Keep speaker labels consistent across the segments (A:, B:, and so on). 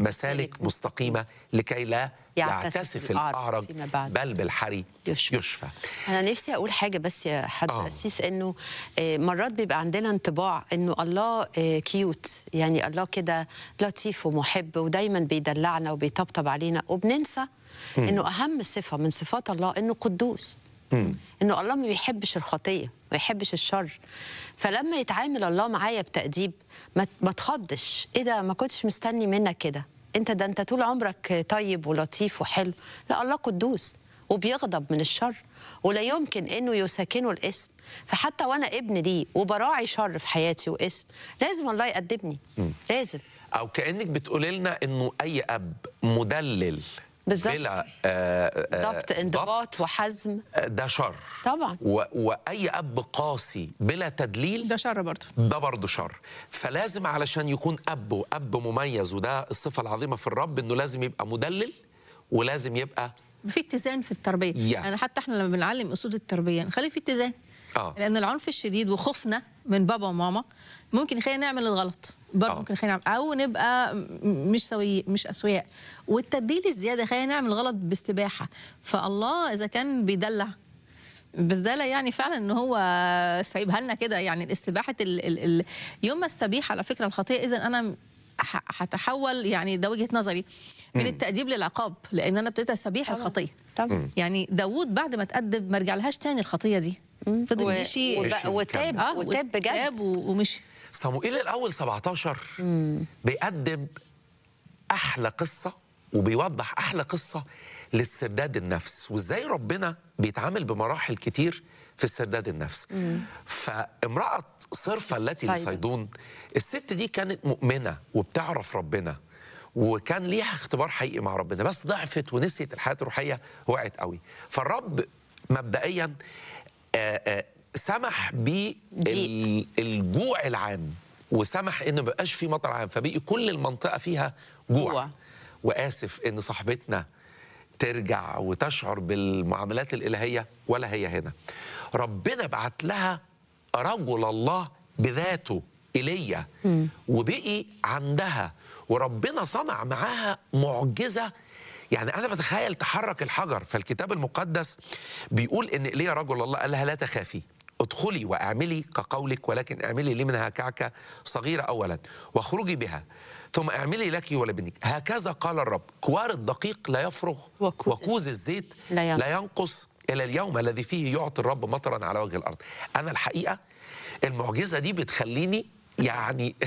A: مسالك مستقيمه لكي لا
B: يعتسف
A: يعتسف
B: الأعرج
A: الاعرج
B: فيما بعد.
A: بل بالحري
B: يشفى.
A: يشفى
B: انا نفسي اقول حاجه بس يا حد
A: آه.
B: قسيس انه آه، مرات بيبقى عندنا انطباع انه الله آه، كيوت يعني الله كده لطيف ومحب ودايما بيدلعنا وبيطبطب علينا وبننسى انه اهم صفه من صفات الله انه قدوس انه الله ما بيحبش الخطيه ما يحبش الشر فلما يتعامل الله معايا بتأديب ما ما تخضش ايه ده ما كنتش مستني منك كده انت ده انت طول عمرك طيب ولطيف وحلو لا الله قدوس وبيغضب من الشر ولا يمكن انه يساكنه الاسم فحتى وانا ابن ليه وبراعي شر في حياتي واسم لازم الله يأدبني لازم
A: او كانك بتقولي لنا انه اي اب مدلل
B: بالظبط.
A: بلا آه، آه،
B: ضبط انضباط وحزم
A: ده شر
B: طبعا.
A: و... واي اب قاسي بلا تدليل
C: ده شر برضه
A: ده برضه شر فلازم علشان يكون اب واب مميز وده الصفه العظيمه في الرب انه لازم يبقى مدلل ولازم يبقى
C: في اتزان في التربيه
A: يعني.
C: يعني حتى احنا لما بنعلم اصول التربيه نخلي في اتزان
A: آه.
C: لان العنف الشديد وخوفنا من بابا وماما ممكن يخلينا نعمل الغلط برضه
A: آه.
C: ممكن يخلينا نعمل او نبقى م- مش سوي مش اسوياء والتدليل الزياده يخلينا نعمل غلط باستباحه فالله اذا كان بيدلع بس ده لا يعني فعلا ان هو سايبها لنا كده يعني الاستباحه ال ال ال يوم ما استبيح على فكره الخطيه اذا انا ح- هتحول يعني ده وجهه نظري من التاديب للعقاب لان انا ابتديت استبيح الخطيه
B: طبعا
C: يعني داوود بعد ما تأدب ما رجعلهاش تاني الخطيه دي فضل
B: و-
C: يمشي
B: وب-
A: مشي
B: وتاب
C: اه
B: وتاب بجد
C: تاب و- ومشي
A: صموئيل الاول 17 بيقدم احلى قصه وبيوضح احلى قصه للسرداد النفس وازاي ربنا بيتعامل بمراحل كتير في السرداد النفس فامراه صرفه التي
B: صيدا.
A: لصيدون الست دي كانت مؤمنه وبتعرف ربنا وكان ليها اختبار حقيقي مع ربنا بس ضعفت ونسيت الحياه الروحيه وقعت قوي فالرب مبدئيا آه، آه، سمح بالجوع العام وسمح ان ما بقاش في مطر عام فبقي كل المنطقه فيها جوع,
B: جوع.
A: واسف ان صاحبتنا ترجع وتشعر بالمعاملات الالهيه ولا هي هنا ربنا بعت لها رجل الله بذاته ايليا وبقي عندها وربنا صنع معاها معجزه يعني انا بتخيل تحرك الحجر فالكتاب المقدس بيقول ان ايليا رجل الله قال لها لا تخافي ادخلي واعملي كقولك ولكن اعملي لي منها كعكه صغيره اولا واخرجي بها ثم اعملي لك ولبنك هكذا قال الرب كوار الدقيق لا يفرغ
B: وكوز
A: وكوز الزيت
B: لا ينقص.
A: لا ينقص الى اليوم الذي فيه يعطي الرب مطرا على وجه الارض انا الحقيقه المعجزه دي بتخليني يعني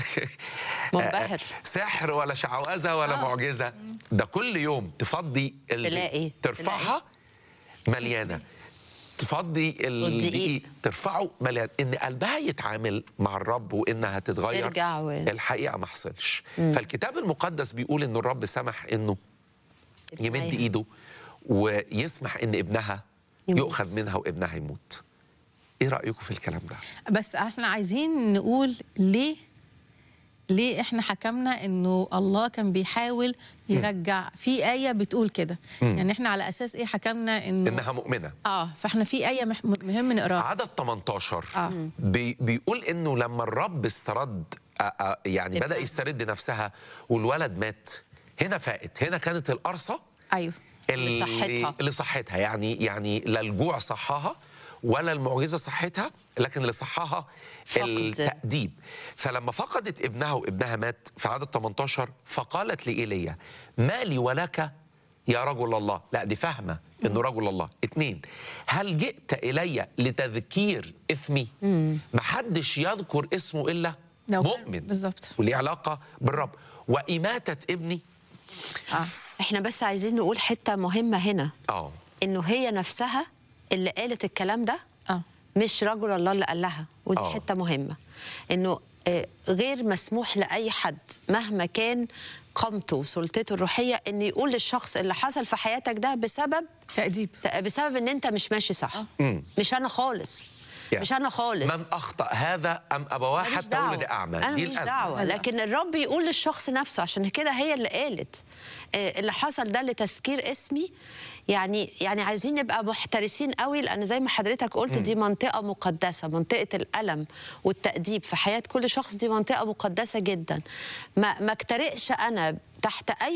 B: منبهر.
A: سحر ولا شعوذه ولا معجزه ده كل يوم تفضي الزيت
B: تلاقي-
A: ترفعها مليانه تفضي
B: والدقيق.
A: الدقيق ترفعه مليان ان قلبها يتعامل مع الرب وانها تتغير
B: ترجع و-
A: الحقيقه ما حصلش فالكتاب المقدس بيقول ان الرب سمح انه يمد
B: ابنها.
A: ايده ويسمح ان ابنها
B: يموت.
A: يؤخذ منها وابنها يموت ايه رايكم في الكلام ده
C: بس احنا عايزين نقول ليه ليه احنا حكمنا انه الله كان بيحاول يرجع في آية بتقول كده يعني احنا على اساس ايه حكمنا انه
A: انها مؤمنه
C: اه فاحنا في آية مح- مهم نقراها
A: عدد 18
C: آه.
A: بي بيقول انه لما الرب استرد آه، آه، يعني
C: ابنها.
A: بدا يسترد نفسها والولد مات هنا فاقت هنا كانت القرصه
C: ايوه
A: اللي
B: لصحتها.
A: اللي صحتها يعني يعني لا الجوع صحاها ولا المعجزه صحتها لكن اللي صحاها
B: فقد.
A: التأديب فلما فقدت ابنها وابنها مات في عدد 18 فقالت لإيليا ما لي ولك يا رجل الله لا دي فاهمة انه رجل الله اتنين هل جئت إلي لتذكير إثمي محدش يذكر اسمه إلا
C: لو كان-
A: مؤمن
C: بالظبط.
A: وليه علاقة بالرب وإماتة ابني
B: آه. احنا بس عايزين نقول حته مهمه هنا
A: اه
B: انه هي نفسها اللي قالت الكلام ده
C: اه
B: مش رجل الله اللي قال لها ودي
A: آه.
B: حته مهمه انه آه، غير مسموح لاي حد مهما كان قامته وسلطته الروحيه ان يقول للشخص اللي حصل في حياتك ده بسبب
C: تأديب
B: بسبب ان انت مش ماشي صح مش انا خالص
A: يعني
B: مش انا خالص
A: من أخطأ هذا أم أبواه
B: ماليش
A: حتى
B: دعوة.
A: ولد أعمى
B: أنا
A: دي
B: ماليش
A: الأزمة
B: دعوة
C: أزمة.
B: لكن الرب يقول للشخص نفسه عشان كده هي اللي قالت آه، اللي حصل ده لتذكير اسمي يعني يعني عايزين نبقى محترسين قوي لان زي ما حضرتك قلت دي منطقه مقدسه منطقه الالم والتاديب في حياه كل شخص دي منطقه مقدسه جدا ما ما اجترئش انا تحت اي